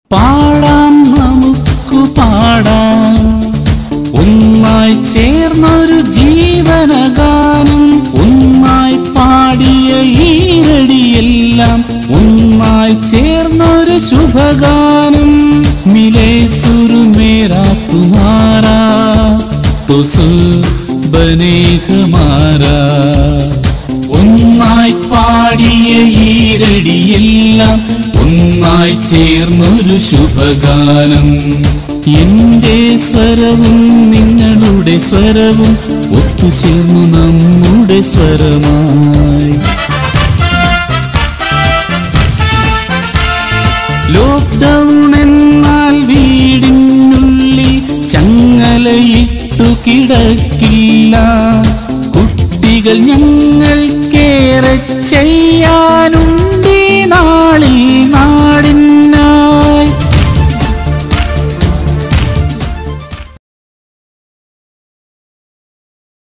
പാടാം നമുക്കു പാടാം ഒന്നായി ചേർന്നൊരു ജീവനഗാനം ഒന്നായി പാടിയ ഈരടിയെല്ലാം ഒന്നായി ചേർന്നൊരു ശുഭഗാനം മിലേ സുരു മേരാ തുമാരാ തുസു ബനേ ഹമാരാ ഒന്നായി പാടിയ ഈരടിയെല്ലാം ഒന്നായി ചേർന്നൊരു ശുഭഗാനം എന്റെ സ്വരവും നിങ്ങളുടെ സ്വരവും ഒത്തുചേർന്നു നമ്മുടെ സ്വരമായി ലോക്ക്ഡൗൺ എന്നാൽ വീടിനുള്ളിൽ ചങ്ങലയിട്ടു കിടക്കില്ല കുട്ടികൾ ഞങ്ങൾക്കേറെ ചെയ്യാനുണ്ട്